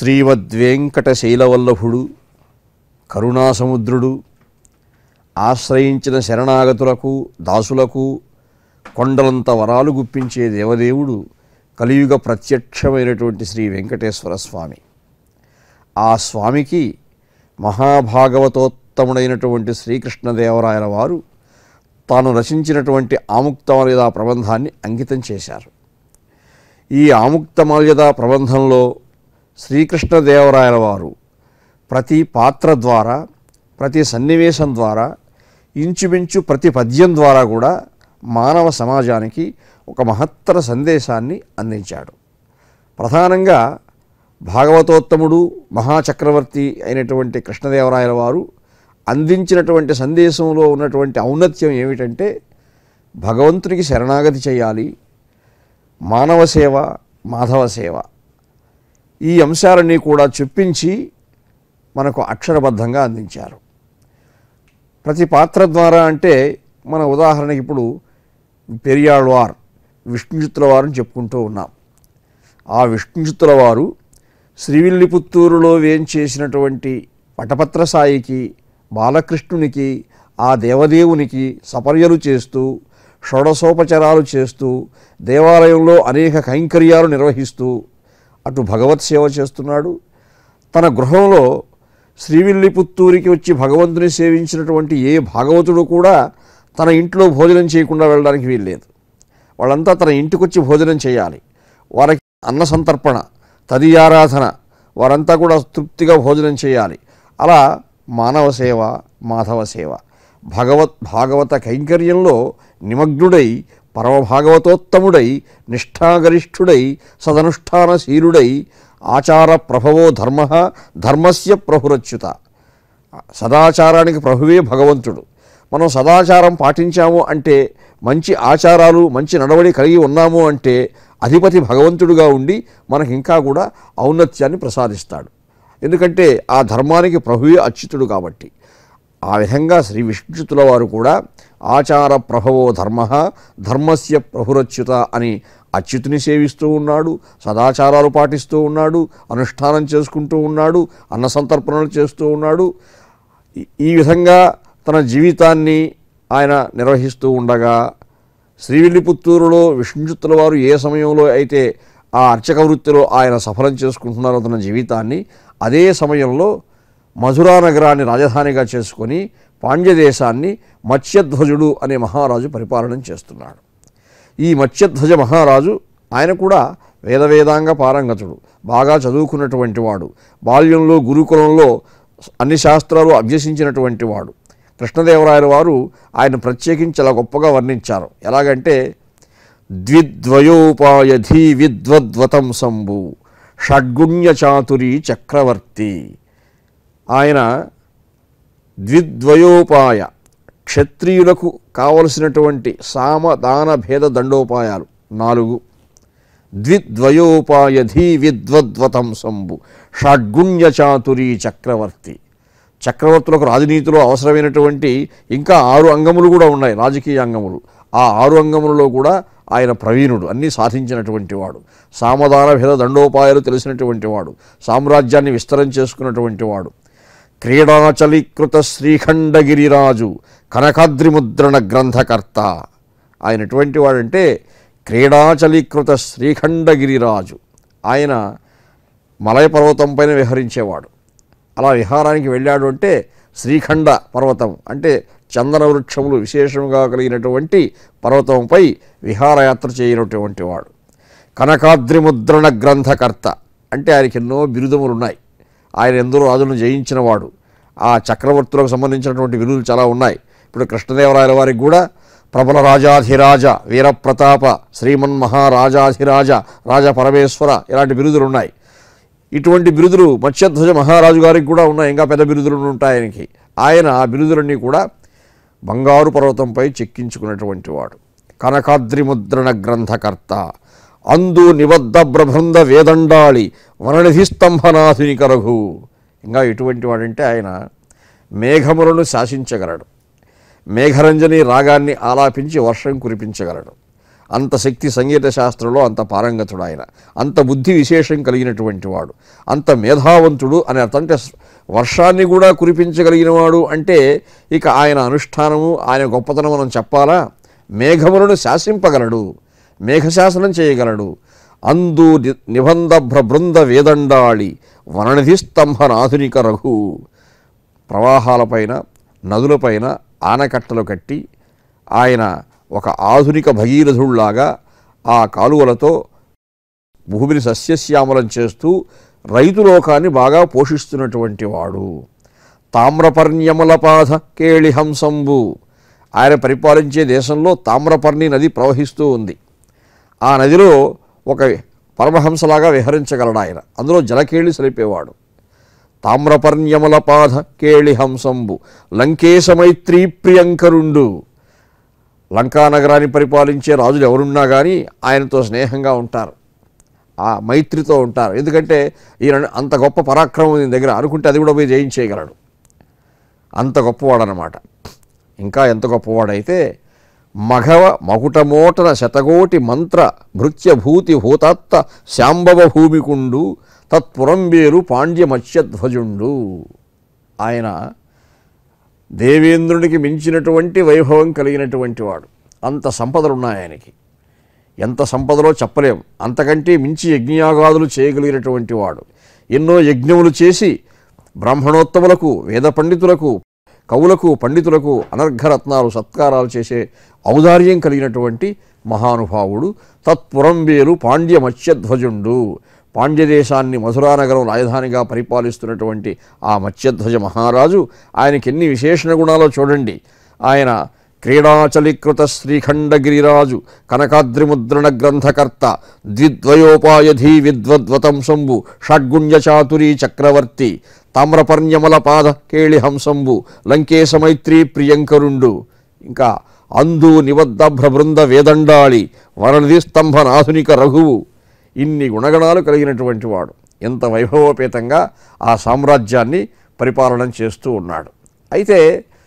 శ్రీమద్వేంకటశైలవల్లభుడు కరుణాసముద్రుడు ఆశ్రయించిన శరణాగతులకు దాసులకు కొండలంత వరాలు గుప్పించే దేవదేవుడు కలియుగ ప్రత్యక్షమైనటువంటి శ్రీ వెంకటేశ్వర స్వామి ఆ స్వామికి మహాభాగవతోత్తముడైనటువంటి శ్రీకృష్ణదేవరాయల వారు తాను రచించినటువంటి ఆముక్తమర్యాద ప్రబంధాన్ని అంకితం చేశారు ఈ ఆముక్తమర్యాద ప్రబంధంలో శ్రీకృష్ణదేవరాయల వారు ప్రతి పాత్ర ద్వారా ప్రతి సన్నివేశం ద్వారా ఇంచుమించు ప్రతి పద్యం ద్వారా కూడా మానవ సమాజానికి ఒక మహత్తర సందేశాన్ని అందించాడు ప్రధానంగా భాగవతోత్తముడు మహాచక్రవర్తి అయినటువంటి కృష్ణదేవరాయల వారు అందించినటువంటి సందేశంలో ఉన్నటువంటి ఔన్నత్యం ఏమిటంటే భగవంతునికి శరణాగతి చేయాలి మానవ సేవ మాధవ సేవ ఈ అంశాలన్నీ కూడా చొప్పించి మనకు అక్షరబద్ధంగా అందించారు ప్రతి పాత్ర ద్వారా అంటే మన ఉదాహరణకి ఇప్పుడు పెరియాళ్వార్ విష్ణుచిత్తుల వారిని చెప్పుకుంటూ ఉన్నాం ఆ విష్ణుచిత్తుల వారు శ్రీవిల్లిపుత్తూరులో వేంచేసినటువంటి పటపత్ర సాయికి బాలకృష్ణునికి ఆ దేవదేవునికి సపర్యలు చేస్తూ షోడశోపచారాలు చేస్తూ దేవాలయంలో అనేక కైంకర్యాలు నిర్వహిస్తూ అటు భగవత్ సేవ చేస్తున్నాడు తన గృహంలో శ్రీవిల్లిపుత్తూరికి వచ్చి భగవంతుని సేవించినటువంటి ఏ భాగవతుడు కూడా తన ఇంట్లో భోజనం చేయకుండా వెళ్ళడానికి వీల్లేదు వాళ్ళంతా తన ఇంటికి వచ్చి భోజనం చేయాలి వారికి అన్న సంతర్పణ తదియారాధన వారంతా కూడా తృప్తిగా భోజనం చేయాలి అలా మానవ సేవ మాధవ సేవ భగవత్ భాగవత కైంకర్యంలో నిమగ్నుడై పరమభాగవతోత్తముడై నిష్ఠాగరిష్ఠుడై సదనుష్ఠానశీలుడై ఆచార ప్రభవో ధర్మ ధర్మస్య ప్రభురచ్యుత సదాచారానికి ప్రభువే భగవంతుడు మనం సదాచారం పాటించాము అంటే మంచి ఆచారాలు మంచి నడవడి కలిగి ఉన్నాము అంటే అధిపతి భగవంతుడుగా ఉండి మనకి ఇంకా కూడా ఔన్నత్యాన్ని ప్రసాదిస్తాడు ఎందుకంటే ఆ ధర్మానికి ప్రభువే అచ్యుతుడు కాబట్టి ఆ విధంగా శ్రీ విష్ణుతుల వారు కూడా ఆచార ప్రభవో ధర్మ ధర్మస్య ప్రభురచ్యుత అని అచ్యుతుని సేవిస్తూ ఉన్నాడు సదాచారాలు పాటిస్తూ ఉన్నాడు అనుష్ఠానం చేసుకుంటూ ఉన్నాడు అన్న సంతర్పణలు చేస్తూ ఉన్నాడు ఈ- ఈ విధంగా తన జీవితాన్ని ఆయన నిర్వహిస్తూ ఉండగా శ్రీవిల్లిపుత్తూరులో విష్ణుచిత్తుల వారు ఏ సమయంలో అయితే ఆ అర్చక వృత్తిలో ఆయన సఫలం చేసుకుంటున్నారో తన జీవితాన్ని అదే సమయంలో మధురా నగరాన్ని రాజధానిగా చేసుకొని పాండ్యదేశాన్ని మత్స్యధ్వజుడు అనే మహారాజు పరిపాలన చేస్తున్నాడు ఈ మత్స్యధ్వజ మహారాజు ఆయన కూడా వేద వేదాంగ పారంగతుడు బాగా చదువుకున్నటువంటి వాడు బాల్యంలో గురుకులంలో అన్ని శాస్త్రాలు అభ్యసించినటువంటి వాడు కృష్ణదేవరాయల వారు ఆయన ప్రత్యేకించి చాలా గొప్పగా వర్ణించారు ఎలాగంటే ద్విద్వయోపాయధీ విద్వద్వతం సంభు షడ్గుణ్య చాతురి చక్రవర్తి ఆయన ద్విద్వయోపాయ క్షత్రియులకు కావలసినటువంటి సామ దాన భేద దండోపాయాలు నాలుగు ద్విద్వయోపాయధీ విద్వద్వతం సంభు షడ్గుణ్య చాతురి చక్రవర్తి చక్రవర్తులకు రాజనీతిలో అవసరమైనటువంటి ఇంకా ఆరు అంగములు కూడా ఉన్నాయి రాజకీయ అంగములు ఆ ఆరు అంగములలో కూడా ఆయన ప్రవీణుడు అన్నీ సాధించినటువంటి వాడు సామధాన భేద దండోపాయాలు తెలిసినటువంటి వాడు సామ్రాజ్యాన్ని విస్తరం చేసుకున్నటువంటి వాడు క్రీడాచలీకృత శ్రీఖండగిరిరాజు కనకాద్రి ముద్రణ గ్రంథకర్త ఆయన ఎటువంటి వాడంటే క్రీడాచలీకృత శ్రీఖండగిరిరాజు ఆయన మలయ పర్వతం పైన విహరించేవాడు అలా విహారానికి వెళ్ళాడు అంటే శ్రీఖండ పర్వతం అంటే చందన వృక్షములు విశేషంగా కలిగినటువంటి పర్వతంపై విహారయాత్ర చేయనటువంటి వాడు కనకాద్రి ముద్రణ గ్రంథకర్త అంటే ఆయనకి ఎన్నో బిరుదములు ఉన్నాయి ఆయన ఎందరో రాజులను జయించినవాడు ఆ చక్రవర్తులకు సంబంధించినటువంటి బిరుదులు చాలా ఉన్నాయి ఇప్పుడు కృష్ణదేవరాయల వారికి కూడా ప్రబల రాజాధిరాజ వీరప్రతాప శ్రీమన్ మహారాజాధిరాజ రాజా పరమేశ్వర ఇలాంటి బిరుదులు ఉన్నాయి ఇటువంటి బిరుదులు మత్స్యధ్వజ మహారాజు గారికి కూడా ఉన్నాయి ఇంకా పెద్ద బిరుదులు ఉంటాయి ఆయనకి ఆయన ఆ బిరుదులన్నీ కూడా బంగారు పర్వతంపై చెక్కించుకున్నటువంటి వాడు కనకాద్రి ముద్రణ గ్రంథకర్త అందు నిబద్ధ బ్రబృంద వేదండాళి వననిధి స్తంభనాథునిక రఘు ఇంకా ఎటువంటి వాడంటే ఆయన మేఘములను శాసించగలడు మేఘరంజని రాగాన్ని ఆలాపించి వర్షం కురిపించగలడు అంత శక్తి సంగీత శాస్త్రంలో అంత పారంగతుడు ఆయన అంత బుద్ధి విశేషం కలిగినటువంటి వాడు అంత మేధావంతుడు అని అర్థం అంటే వర్షాన్ని కూడా కురిపించగలిగిన వాడు అంటే ఇక ఆయన అనుష్ఠానము ఆయన గొప్పతనం మనం చెప్పాలా మేఘములను శాసింపగలడు మేఘశాసనం చేయగలడు అందు ని- నిబంధ భ్రబృంద వేదండాళి వననిధి స్తంభనాధునిక రఘు ప్రవాహాలపైన నదులపైన ఆనకట్టలు కట్టి ఆయన ఒక ఆధునిక భగీరథుళ్లాగా ఆ కాలువలతో భూమిని సస్యశ్యామలం చేస్తూ రైతు లోకాన్ని బాగా పోషిస్తున్నటువంటి వాడు తామ్రపర్ణ్యమలపాధ కేళిహంసంబు ఆయన పరిపాలించే దేశంలో తామ్రపర్ణి నది ప్రవహిస్తూ ఉంది ఆ నదిలో ఒక పరమహంసలాగా విహరించగలడు ఆయన అందులో జలకేళి సలిపేవాడు తామ్రపర్ణ్యమలపాధ కేళిహంసంబు లంకేశ మైత్రీ ప్రియంకరుండు లంకా నగరాన్ని పరిపాలించే రాజులు ఎవరున్నా కానీ ఆయనతో స్నేహంగా ఉంటారు ఆ మైత్రితో ఉంటారు ఎందుకంటే ఈయన అంత గొప్ప పరాక్రమం ఈయన దగ్గర అనుకుంటే అది కూడా పోయి జయించేయగలడు అంత గొప్పవాడనమాట ఇంకా ఎంత గొప్పవాడైతే మఘవ మకుటమోటన శతకోటి మంత్ర భృత్యభూతి భూతాత్త శాంబవ భూమికుండు తత్పురంబేరు పాండ్య మత్స్యధ్వజుండు ఆయన దేవేంద్రునికి మించినటువంటి వైభవం కలిగినటువంటి వాడు అంత సంపదలు ఉన్నాయి ఆయనకి ఎంత సంపదలో చెప్పలేం అంతకంటే మించి యజ్ఞయాగాదులు చేయగలిగినటువంటి వాడు ఎన్నో యజ్ఞములు చేసి బ్రాహ్మణోత్తములకు వేద పండితులకు కవులకు పండితులకు అనర్ఘరత్నాలు సత్కారాలు చేసే ఔదార్యం కలిగినటువంటి మహానుభావుడు తత్పురంబేరు పాండ్య మత్స్యధ్వజుండు పాండ్యదేశాన్ని మధురానగరం రాజధానిగా పరిపాలిస్తున్నటువంటి ఆ మత్స్యధ్వజ మహారాజు ఆయనకి ఎన్ని విశేషణ గుణాలో చూడండి ఆయన క్రీడాచలీకృత శ్రీఖండగిరిరాజు కనకాద్రిముద్రణ గ్రంథకర్త ద్విద్వయోపాయధీ విద్వద్వతంసంబు షడ్గుణ్య చాతురీ చక్రవర్తి తామ్రపర్ణ్యమల పాద కేళిహంసంబు లంకేశ మైత్రీ ప్రియంకరుండు ఇంకా అందు నిబద్ధ భ్రబృంద వేదండాళి వరనిధి స్తంభనాధునిక రఘువు ఇన్ని గుణగణాలు కలిగినటువంటి వాడు ఎంత వైభవోపేతంగా ఆ సామ్రాజ్యాన్ని పరిపాలన చేస్తూ ఉన్నాడు అయితే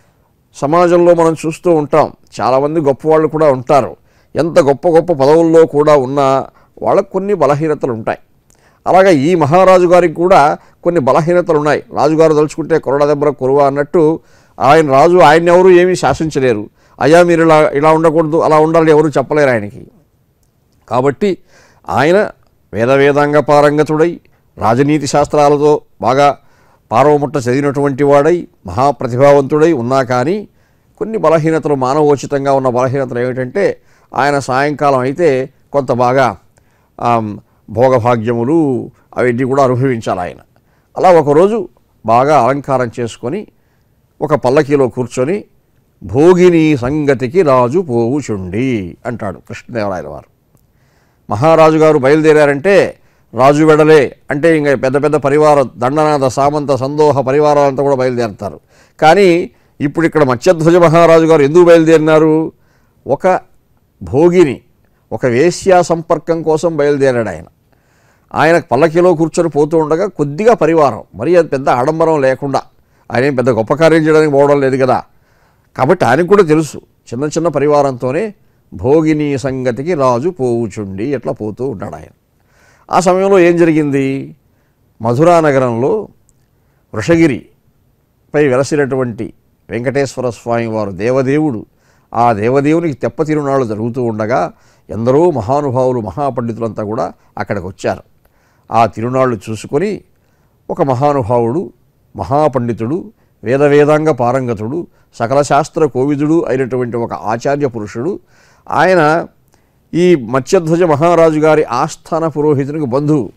సమాజంలో మనం చూస్తూ ఉంటాం చాలామంది గొప్పవాళ్ళు కూడా ఉంటారు ఎంత గొప్ప గొప్ప పదవుల్లో కూడా ఉన్నా వాళ్ళకు కొన్ని బలహీనతలు ఉంటాయి అలాగే ఈ మహారాజు గారికి కూడా కొన్ని బలహీనతలు ఉన్నాయి రాజుగారు తలుచుకుంటే కొరడ దెబ్బల కొరువ అన్నట్టు ఆయన రాజు ఆయన ఎవరు ఏమీ శాసించలేరు అయ్యా మీరు ఇలా ఇలా ఉండకూడదు అలా ఉండాలని ఎవరు చెప్పలేరు ఆయనకి కాబట్టి ఆయన వేద వేదాంగ పారంగతుడై రాజనీతి శాస్త్రాలతో బాగా పారవముట్ట చదివినటువంటి వాడై మహాప్రతిభావంతుడై ఉన్నా కానీ కొన్ని బలహీనతలు మానవోచితంగా ఉన్న బలహీనతలు ఏమిటంటే ఆయన సాయంకాలం అయితే కొంత బాగా ఆమ్, భోగభాగ్యములు అవన్నీ కూడా అనుభవించాలి ఆయన అలా ఒకరోజు బాగా అలంకారం చేసుకొని ఒక పల్లకీలో కూర్చొని భోగిని సంగతికి రాజు పోవుచుండి అంటాడు కృష్ణదేవరాయల వారు మహారాజు గారు బయలుదేరారంటే రాజు వెడలే అంటే ఇంకా పెద్ద పెద్ద పరివార దండనాథ సామంత సందోహ పరివారాలంతా కూడా బయలుదేరుతారు కానీ ఇప్పుడు ఇక్కడ మత్స్యధ్వజ మహారాజు గారు ఎందుకు బయలుదేరినారు ఒక భోగిని ఒక వేశ్యా సంపర్కం కోసం బయలుదేరాడు ఆయన ఆయన పల్లకిలో కూర్చొని పోతూ ఉండగా కొద్దిగా పరివారం మరి అది పెద్ద ఆడంబరం లేకుండా ఆయన ఏం పెద్ద గొప్ప కార్యం చేయడానికి పోవడం లేదు కదా కాబట్టి ఆయనకు కూడా తెలుసు చిన్న చిన్న పరివారంతోనే భోగిని సంగతికి రాజు పోవుచుండి ఎట్లా పోతూ ఉన్నాడు ఆయన ఆ సమయంలో ఏం జరిగింది మధురా నగరంలో వృషగిరి పై వెలసినటువంటి వెంకటేశ్వర స్వామి వారు దేవదేవుడు ఆ దేవదేవునికి తెప్ప తిరునాళ్ళు జరుగుతూ ఉండగా ఎందరో మహానుభావులు మహాపండితులంతా కూడా అక్కడికి వచ్చారు ఆ తిరునాళ్ళు చూసుకొని ఒక మహానుభావుడు మహాపండితుడు వేద వేదాంగ పారంగతుడు సకల శాస్త్ర కోవిదుడు అయినటువంటి ఒక ఆచార్య పురుషుడు ఆయన ఈ మత్స్యధ్వజ మహారాజు గారి ఆస్థాన పురోహితునికి బంధువు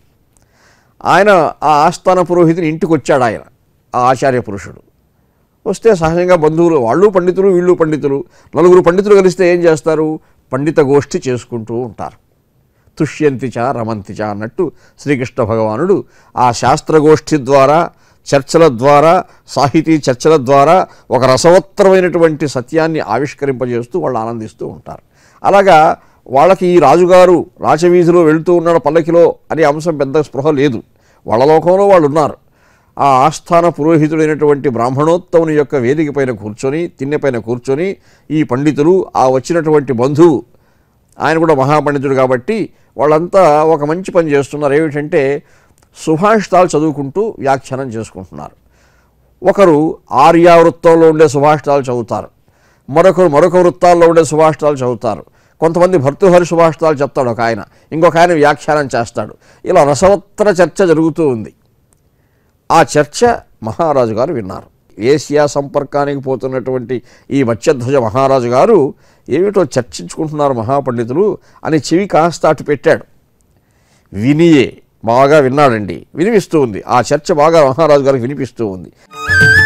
ఆయన ఆ ఆస్థాన పురోహితుని ఇంటికి వచ్చాడు ఆయన ఆ ఆచార్య పురుషుడు వస్తే సహజంగా బంధువులు వాళ్ళు పండితులు వీళ్ళు పండితులు నలుగురు పండితులు కలిస్తే ఏం చేస్తారు పండిత గోష్ఠి చేసుకుంటూ ఉంటారు తుష్యంతిచ రమంతిచ అన్నట్టు శ్రీకృష్ణ భగవానుడు ఆ శాస్త్రగోష్ఠి ద్వారా చర్చల ద్వారా సాహితీ చర్చల ద్వారా ఒక రసవత్తరమైనటువంటి సత్యాన్ని ఆవిష్కరింపజేస్తూ వాళ్ళు ఆనందిస్తూ ఉంటారు అలాగా వాళ్ళకి ఈ రాజుగారు రాచవీధిలో వెళుతూ ఉన్నాడు పల్లకిలో అనే అంశం పెద్ద స్పృహ లేదు వాళ్ళ లోకంలో వాళ్ళు ఉన్నారు ఆ ఆస్థాన పురోహితుడైనటువంటి బ్రాహ్మణోత్తముని యొక్క వేదిక పైన కూర్చొని తిన్నె పైన కూర్చొని ఈ పండితులు ఆ వచ్చినటువంటి బంధువు ఆయన కూడా మహాపండితుడు కాబట్టి వాళ్ళంతా ఒక మంచి పని చేస్తున్నారు ఏమిటంటే సుభాషితాలు చదువుకుంటూ వ్యాఖ్యానం చేసుకుంటున్నారు ఒకరు ఆర్యా వృత్తంలో ఉండే సుభాషితాలు చదువుతారు మరొకరు మరొక వృత్తాల్లో ఉండే సుభాషితాలు చదువుతారు కొంతమంది భర్తృహరి సుభాషితాలు చెప్తాడు ఒక ఆయన ఇంకొక ఆయన వ్యాఖ్యానం చేస్తాడు ఇలా రసవత్తర చర్చ జరుగుతూ ఉంది ఆ చర్చ మహారాజు గారు విన్నారు ఏసియా సంపర్కానికి పోతున్నటువంటి ఈ మత్స్యధ్వజ మహారాజు గారు ఏమిటో చర్చించుకుంటున్నారు మహాపండితులు అని చెవి కాస్త అటు పెట్టాడు వినియే బాగా విన్నాడండి వినిపిస్తూ ఉంది ఆ చర్చ బాగా మహారాజు గారికి వినిపిస్తూ ఉంది